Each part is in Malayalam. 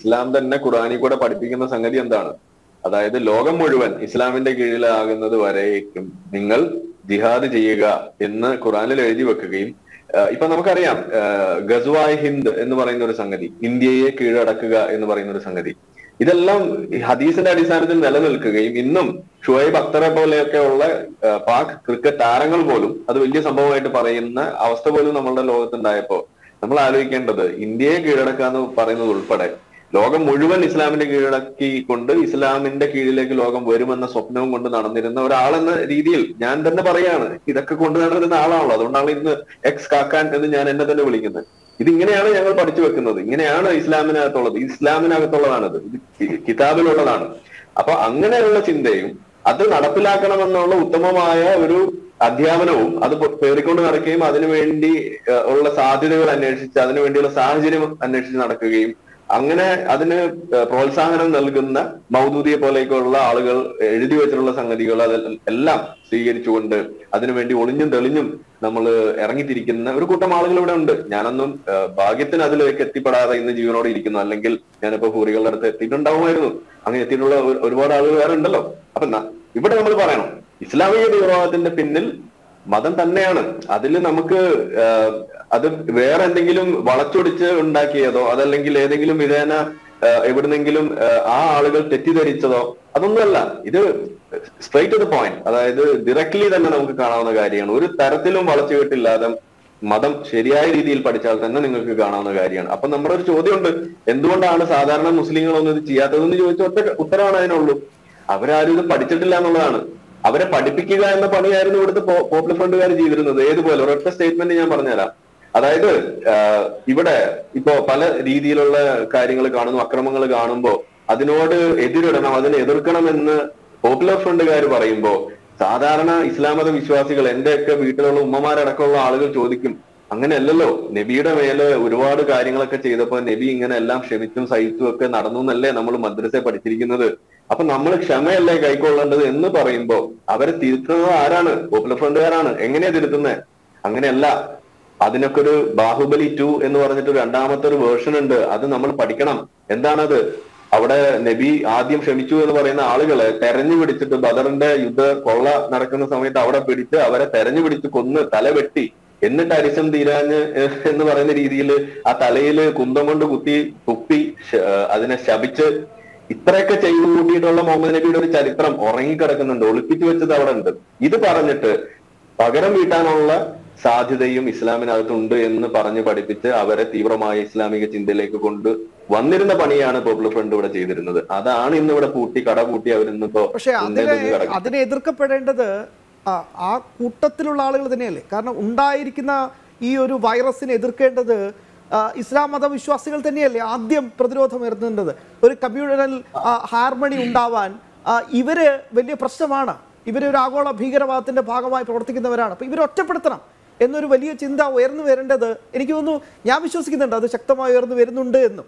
ഇസ്ലാം തന്നെ ഖുറാനിൽ കൂടെ പഠിപ്പിക്കുന്ന സംഗതി എന്താണ് അതായത് ലോകം മുഴുവൻ ഇസ്ലാമിന്റെ കീഴിലാകുന്നത് വരേക്കും നിങ്ങൾ ജിഹാദ് ചെയ്യുക എന്ന് ഖുറാനിൽ എഴുതി വെക്കുകയും ആഹ് ഇപ്പൊ നമുക്കറിയാം ആഹ് ഗസ്വായ് ഹിന്ദ് എന്ന് പറയുന്ന ഒരു സംഗതി ഇന്ത്യയെ കീഴടക്കുക എന്ന് പറയുന്ന ഒരു സംഗതി ഇതെല്ലാം ഈ ഹദീസിന്റെ അടിസ്ഥാനത്തിൽ നിലനിൽക്കുകയും ഇന്നും ഷുഹൈബ് അക്തറെ പോലെയൊക്കെ ഉള്ള ആഹ് പാക് ക്രിക്കറ്റ് താരങ്ങൾ പോലും അത് വലിയ സംഭവമായിട്ട് പറയുന്ന അവസ്ഥ പോലും നമ്മളുടെ ലോകത്തുണ്ടായപ്പോ നമ്മൾ ആലോചിക്കേണ്ടത് ഇന്ത്യയെ കീഴടക്കുക എന്ന് പറയുന്നത് ഉൾപ്പെടെ ലോകം മുഴുവൻ ഇസ്ലാമിന്റെ കീഴടക്കിക്കൊണ്ട് ഇസ്ലാമിന്റെ കീഴിലേക്ക് ലോകം വരുമെന്ന സ്വപ്നവും കൊണ്ട് നടന്നിരുന്ന ഒരാളെന്ന രീതിയിൽ ഞാൻ തന്നെ പറയാണ് ഇതൊക്കെ കൊണ്ടു നടന്നിരുന്ന ആളാണല്ലോ അതുകൊണ്ടാണ് ഇന്ന് എക്സ് കാക്കാൻ എന്ന് ഞാൻ എന്നെ തന്നെ വിളിക്കുന്നത് ഇത് ഇങ്ങനെയാണ് ഞങ്ങൾ പഠിച്ചു വെക്കുന്നത് ഇങ്ങനെയാണ് ഇസ്ലാമിനകത്തുള്ളത് ഇസ്ലാമിനകത്തുള്ളതാണിത് ഇത് കി- കിതാബിലുള്ളതാണ് അപ്പൊ അങ്ങനെയുള്ള ചിന്തയും അത് നടപ്പിലാക്കണമെന്നുള്ള ഉത്തമമായ ഒരു അധ്യാപനവും അത് പൊ- പേറിക്കൊണ്ട് നടക്കുകയും അതിനുവേണ്ടി ഏഹ്, ഉള്ള സാധ്യതകൾ അന്വേഷിച്ച് അതിനു വേണ്ടിയുള്ള സാഹചര്യം അന്വേഷിച്ച് നടക്കുകയും അങ്ങനെ അതിന് ഏഹ്, പ്രോത്സാഹനം നൽകുന്ന മൗദൂദിയെ പോലെയൊക്കെയുള്ള ആളുകൾ എഴുതി വെച്ചിട്ടുള്ള സംഗതികൾ അതെല്ലാം എല്ലാം സ്വീകരിച്ചുകൊണ്ട് അതിനുവേണ്ടി ഒളിഞ്ഞും തെളിഞ്ഞും നമ്മൾ ഇറങ്ങിത്തിരിക്കുന്ന ഒരു കൂട്ടം ആളുകൾ ഇവിടെ ഉണ്ട് ഞാനൊന്നും ഏഹ്, ഭാഗ്യത്തിന് അതിലേക്ക് എത്തിപ്പെടാതെ ഇന്ന് ജീവനോടെ ഇരിക്കുന്നു അല്ലെങ്കിൽ ഞാനിപ്പോ ഹൂറികളുടെ അടുത്ത് എത്തിയിട്ടുണ്ടാവുമായിരുന്നു അങ്ങനെ എത്തിയിട്ടുള്ള ഒരു- ഒരുപാട് ആളുകൾ വേറെ ഉണ്ടല്ലോ അപ്പൊ ന- ഇവിടെ നമ്മൾ പറയണം ഇസ്ലാമിക തീവ്രവാദത്തിന്റെ പിന്നിൽ മതം തന്നെയാണ് അതിൽ നമുക്ക് ആഹ്, അത് വേറെ എന്തെങ്കിലും വളച്ചൊടിച്ച് ഉണ്ടാക്കിയതോ അതല്ലെങ്കിൽ ഏതെങ്കിലും വിധേന ആഹ്, എവിടുന്നെങ്കിലും ആഹ്, ആ ആളുകൾ തെറ്റിദ്ധരിച്ചതോ അതൊന്നുമല്ല ഇത് സ്ട്രൈറ്റ് ടു ദ പോയിന്റ് അതായത് ഡയറക്ട്ലി തന്നെ നമുക്ക് കാണാവുന്ന കാര്യമാണ് ഒരു തരത്തിലും വളച്ചുകെട്ടില്ലാതെ മതം ശരിയായ രീതിയിൽ പഠിച്ചാൽ തന്നെ നിങ്ങൾക്ക് കാണാവുന്ന കാര്യമാണ് അപ്പൊ നമ്മുടെ ഒരു ചോദ്യമുണ്ട് എന്തുകൊണ്ടാണ് സാധാരണ മുസ്ലിങ്ങളൊന്നും ഇത് ചെയ്യാത്തതെന്ന് ചോദിച്ച ഒറ്റ ഉത്തരവാണ് അതിനുള്ളൂ അവരാരും ഇത് പഠിച്ചിട്ടില്ല എന്നുള്ളതാണ് അവരെ പഠിപ്പിക്കുക എന്ന പണിയായിരുന്നു ഇവിടുത്തെ പോ- പോപ്പുലർ ഫ്രണ്ടുകാർ ചെയ്തിരുന്നത് ഏതുപോലെ ഒരൊറ്റ സ്റ്റേറ്റ്മെന്റ് ഞാൻ പറഞ്ഞുതരാം അതായത് ആഹ്, ഇവിടെ ഇപ്പോ പല രീതിയിലുള്ള കാര്യങ്ങൾ കാണുന്നു അക്രമങ്ങൾ കാണുമ്പോ അതിനോട് എതിരിടണം അതിനെ എതിർക്കണമെന്ന് പോപ്പുലർ ഫ്രണ്ടുകാർ പറയുമ്പോ സാധാരണ ഇസ്ലാം മത വിശ്വാസികൾ എന്റെയൊക്കെ വീട്ടിലുള്ള ഉമ്മമാരടക്കമുള്ള ആളുകൾ ചോദിക്കും അങ്ങനെയല്ലല്ലോ നബിയുടെ മേലെ ഒരുപാട് കാര്യങ്ങളൊക്കെ ചെയ്തപ്പോ നബി ഇങ്ങനെ എല്ലാം ക്ഷമിച്ചും സഹിച്ചും ഒക്കെ നടന്നു എന്നല്ലേ നമ്മൾ മദ്രസ പഠിച്ചിരിക്കുന്നത് അപ്പൊ നമ്മൾ ക്ഷമയല്ലേ കൈക്കൊള്ളേണ്ടത് എന്ന് പറയുമ്പോ അവരെ തിരുത്തുന്നത് ആരാണ് പോപ്പുലർ ഫ്രണ്ടുകാരാണ് എങ്ങനെയാ തിരുത്തുന്നത് അങ്ങനെയല്ല അതിനൊക്കെ ഒരു ബാഹുബലി ടു എന്ന് പറഞ്ഞിട്ട് രണ്ടാമത്തെ ഒരു വേർഷൻ ഉണ്ട് അത് നമ്മൾ പഠിക്കണം എന്താണത് അവിടെ നബി ആദ്യം ക്ഷമിച്ചു എന്ന് പറയുന്ന ആളുകളെ തെരഞ്ഞു പിടിച്ചിട്ട് ബദറിന്റെ യുദ്ധ കൊള്ള നടക്കുന്ന സമയത്ത് അവിടെ പിടിച്ച് അവരെ തെരഞ്ഞു പിടിച്ച് കൊന്ന് തല വെട്ടി എന്നിട്ട് അരിശം തീരാഞ്ഞ് ഏഹ് എന്ന് പറയുന്ന രീതിയിൽ ആ തലയില് കുന്തം കൊണ്ട് കുത്തി തുപ്പി ശ- ഏഹ് അതിനെ ശപിച്ച് ഇത്രയൊക്കെ ചെയ്തു കൂട്ടിയിട്ടുള്ള മുഹമ്മദ് നബിയുടെ ഒരു ചരിത്രം ഉറങ്ങിക്കിടക്കുന്നുണ്ട് ഒളിപ്പിച്ചു വെച്ചത് അവിടെ ഉണ്ട് ഇത് പറഞ്ഞിട്ട് പകരം വീട്ടാനുള്ള സാധ്യതയും ഇസ്ലാമിനകത്തുണ്ട് എന്ന് പറഞ്ഞ് പഠിപ്പിച്ച് അവരെ തീവ്രമായ ഇസ്ലാമിക ചിന്തയിലേക്ക് കൊണ്ട് വന്നിരുന്ന പണിയാണ് പോപ്പുലർ ഫ്രണ്ട് ഇവിടെ ചെയ്തിരുന്നത് അതാണ് ഇന്ന് ഇവിടെ പൂട്ടി കട പൂട്ടി അവരിന്നിപ്പോ പക്ഷേ അതിനെ ഉന്നതിൽ കിടക്കുന്നത്. അതിനെ എതിർക്കപ്പെടേണ്ടത് ആ ആ കൂട്ടത്തിലുള്ള ആളുകൾ തന്നെയല്ലേ കാരണം ഉണ്ടായിരിക്കുന്ന ഈ ഒരു വൈറസിനെ എതിർക്കേണ്ടത് ആ, ഇസ്ലാം മതവിശ്വാസികൾ തന്നെയല്ലേ ആദ്യം പ്രതിരോധം ഉയർത്തേണ്ടത് ഒരു കമ്മ്യൂണൽ ഹാർമണി ഉണ്ടാവാൻ ആ, ഇവര് വലിയ പ്രശ്നമാണ് ഇവര് ഒരു ആഗോള ഭീകരവാദത്തിന്റെ ഭാഗമായി പ്രവർത്തിക്കുന്നവരാണ് അപ്പൊ ഇവരെ ഒറ്റപ്പെടുത്തണം എന്നൊരു വലിയ ചിന്ത ഉയർന്നു വരേണ്ടത് എനിക്ക് തോന്നുന്നു ഞാൻ വിശ്വസിക്കുന്നുണ്ട് അത് ശക്തമായി ഉയർന്നു വരുന്നുണ്ട് എന്നും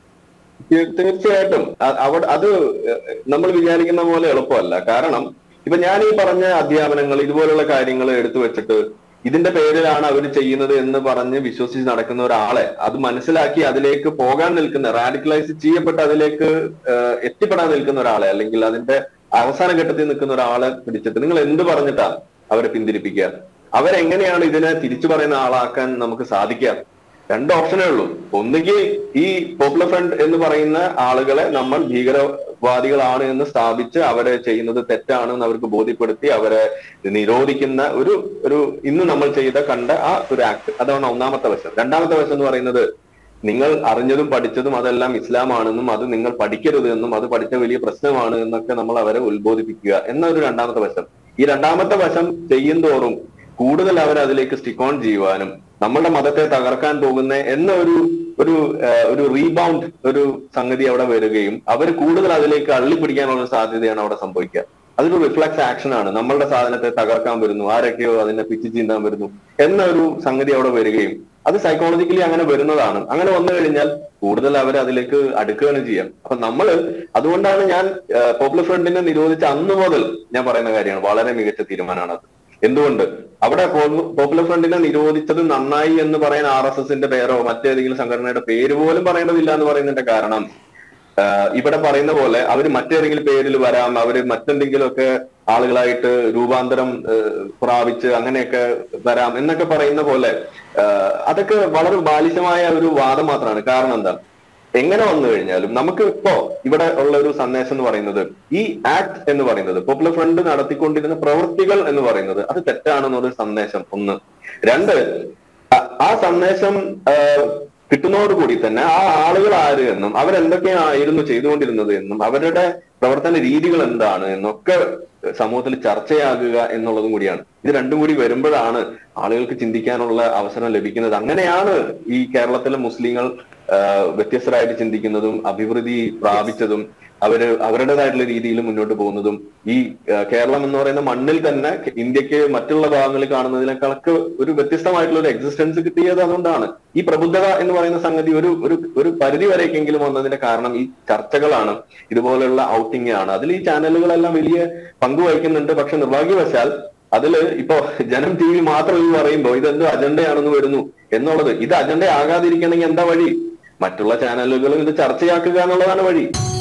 തീർ- തീർച്ചയായിട്ടും അ- അവിടെ അത് നമ്മൾ വിചാരിക്കുന്ന പോലെ എളുപ്പമല്ല കാരണം ഇപ്പൊ ഞാൻ ഈ പറഞ്ഞ അധ്യാപനങ്ങൾ ഇതുപോലുള്ള കാര്യങ്ങൾ എടുത്തു വെച്ചിട്ട് ഇതിന്റെ പേരിലാണ് അവർ ചെയ്യുന്നത് എന്ന് പറഞ്ഞ് വിശ്വസിച്ച് നടക്കുന്ന ഒരാളെ അത് മനസ്സിലാക്കി അതിലേക്ക് പോകാൻ നിൽക്കുന്ന റാഡിക്കലൈസ് ചെയ്യപ്പെട്ട് അതിലേക്ക് ഏഹ്, എത്തിപ്പെടാൻ നിൽക്കുന്ന ഒരാളെ അല്ലെങ്കിൽ അതിന്റെ അവസാന ഘട്ടത്തിൽ നിൽക്കുന്ന ഒരാളെ പിടിച്ചിട്ട് നിങ്ങൾ എന്ത് പറഞ്ഞിട്ടാ അവരെ പിന്തിരിപ്പിക്കുക അവരെങ്ങനെയാണ് ഇതിനെ തിരിച്ചു പറയുന്ന ആളാക്കാൻ നമുക്ക് സാധിക്കുക രണ്ട് ഓപ്ഷനേ ഉള്ളൂ ഒന്നുകിൽ ഈ പോപ്പുലർ ഫ്രണ്ട് എന്ന് പറയുന്ന ആളുകളെ നമ്മൾ ഭീകരവാദികളാണ് എന്ന് സ്ഥാപിച്ച് അവരെ ചെയ്യുന്നത് തെറ്റാണെന്ന് അവർക്ക് ബോധ്യപ്പെടുത്തി അവരെ നിരോധിക്കുന്ന ഒരു ഒരു ഇന്ന് നമ്മൾ ചെയ്ത കണ്ട ആ ഒരു ആക്ട് അതാണ് ഒന്നാമത്തെ വശം രണ്ടാമത്തെ വശം എന്ന് പറയുന്നത് നിങ്ങൾ അറിഞ്ഞതും പഠിച്ചതും അതെല്ലാം ഇസ്ലാമാണെന്നും അത് നിങ്ങൾ പഠിക്കരുത് എന്നും അത് പഠിച്ച വലിയ പ്രശ്നമാണ് എന്നൊക്കെ നമ്മൾ അവരെ ഉത്ബോധിപ്പിക്കുക എന്ന ഒരു രണ്ടാമത്തെ വശം ഈ രണ്ടാമത്തെ വശം ചെയ്യുന്തോറും കൂടുതൽ അവർ അതിലേക്ക് സ്റ്റിക്ക് ഓൺ ചെയ്യുവാനും നമ്മളുടെ മതത്തെ തകർക്കാൻ പോകുന്ന എന്ന ഒരു ഒരു ആ, ഒരു റീബൗണ്ട് ഒരു സംഗതി അവിടെ വരികയും അവർ കൂടുതൽ അതിലേക്ക് അള്ളിപ്പിടിക്കാനുള്ള ഒരു സാധ്യതയാണ് അവിടെ സംഭവിക്കുക അതൊരു റിഫ്ലക്സ് ആക്ഷൻ ആണ് നമ്മളുടെ സാധനത്തെ തകർക്കാൻ വരുന്നു ആരൊക്കെയോ അതിനെ പിച്ച് ചീന്താൻ വരുന്നു എന്ന ഒരു സംഗതി അവിടെ വരികയും അത് സൈക്കോളജിക്കലി അങ്ങനെ വരുന്നതാണ് അങ്ങനെ വന്നു കഴിഞ്ഞാൽ കൂടുതൽ അവർ അതിലേക്ക് അടുക്കുകയാണ് ചെയ്യുക അപ്പൊ നമ്മൾ അതുകൊണ്ടാണ് ഞാൻ പോപ്പുലർ ഫ്രണ്ടിനെ നിരോധിച്ച അന്ന് മുതൽ ഞാൻ പറയുന്ന കാര്യമാണ് വളരെ മികച്ച തീരുമാനമാണ് അത് എന്തുകൊണ്ട് അവിടെ പോപ്പുലർ ഫ്രണ്ടിനെ നിരോധിച്ചത് നന്നായി എന്ന് പറയാൻ ആർ എസ് എസിന്റെ പേരോ മറ്റേതെങ്കിലും സംഘടനയുടെ പേര് പോലും പറയേണ്ടതില്ല എന്ന് പറയുന്നതിന്റെ കാരണം ആഹ് ഇവിടെ പറയുന്ന പോലെ അവർ മറ്റേതെങ്കിലും പേരിൽ വരാം അവര് മറ്റെന്തെങ്കിലുമൊക്കെ ആളുകളായിട്ട് രൂപാന്തരം ആഹ് പ്രാപിച്ച് അങ്ങനെയൊക്കെ വരാം എന്നൊക്കെ പറയുന്ന പോലെ ആഹ് അതൊക്കെ വളരെ ബാലിശമായ ഒരു വാദം മാത്രമാണ് കാരണം എന്താ എങ്ങനെ വന്നു കഴിഞ്ഞാലും നമുക്ക് ഇപ്പോ ഇവിടെ ഉള്ള ഒരു സന്ദേശം എന്ന് പറയുന്നത് ഈ ആക്ട് എന്ന് പറയുന്നത് പോപ്പുലർ ഫ്രണ്ട് നടത്തിക്കൊണ്ടിരുന്ന പ്രവൃത്തികൾ എന്ന് പറയുന്നത് അത് തെറ്റാണെന്നൊരു സന്ദേശം ഒന്ന് രണ്ട് ആ- ആ സന്ദേശം ആഹ് കിട്ടുന്നതോടുകൂടി തന്നെ ആ ആളുകൾ ആര് എന്നും അവരെന്തൊക്കെയായിരുന്നു ചെയ്തുകൊണ്ടിരുന്നത് എന്നും അവരുടെ പ്രവർത്തന രീതികൾ എന്താണ് എന്നൊക്കെ സമൂഹത്തിൽ ചർച്ചയാകുക എന്നുള്ളതും കൂടിയാണ് ഇത് രണ്ടും കൂടി വരുമ്പോഴാണ് ആളുകൾക്ക് ചിന്തിക്കാനുള്ള അവസരം ലഭിക്കുന്നത് അങ്ങനെയാണ് ഈ കേരളത്തിലെ മുസ്ലിങ്ങൾ ആഹ് വ്യത്യസ്തരായിട്ട് ചിന്തിക്കുന്നതും അഭിവൃദ്ധി പ്രാപിച്ചതും അവര് അവരുടേതായിട്ടുള്ള രീതിയിൽ മുന്നോട്ട് പോകുന്നതും ഈ ആഹ് കേരളം എന്ന് പറയുന്ന മണ്ണിൽ തന്നെ ഇന്ത്യക്ക് മറ്റുള്ള ഭാഗങ്ങളിൽ കാണുന്നതിനേക്കാളൊക്കെ ഒരു വ്യത്യസ്തമായിട്ടുള്ള ഒരു എക്സിസ്റ്റൻസ് കിട്ടിയത് അതുകൊണ്ടാണ് ഈ പ്രബുദ്ധത എന്ന് പറയുന്ന സംഗതി ഒരു ഒരു ഒരു പരിധി വരേക്കെങ്കിലും വന്നതിന്റെ കാരണം ഈ ചർച്ചകളാണ് ഇതുപോലുള്ള ഔട്ടിംഗ് ആണ് അതിൽ ഈ ചാനലുകളെല്ലാം വലിയ പങ്ക് വഹിക്കുന്നുണ്ട് പക്ഷെ നിർഭാഗ്യവശാൽ അതില് ഇപ്പോ ജനം ടി വി മാത്രം ഇത് പറയുമ്പോ ഇതെന്തോ അജണ്ടയാണെന്ന് വരുന്നു എന്നുള്ളത് ഇത് അജണ്ട ആകാതിരിക്കണമെങ്കിൽ എന്താ വഴി മറ്റുള്ള ചാനലുകളും ഇത് ചർച്ചയാക്കുക എന്നുള്ളതാണ് വഴി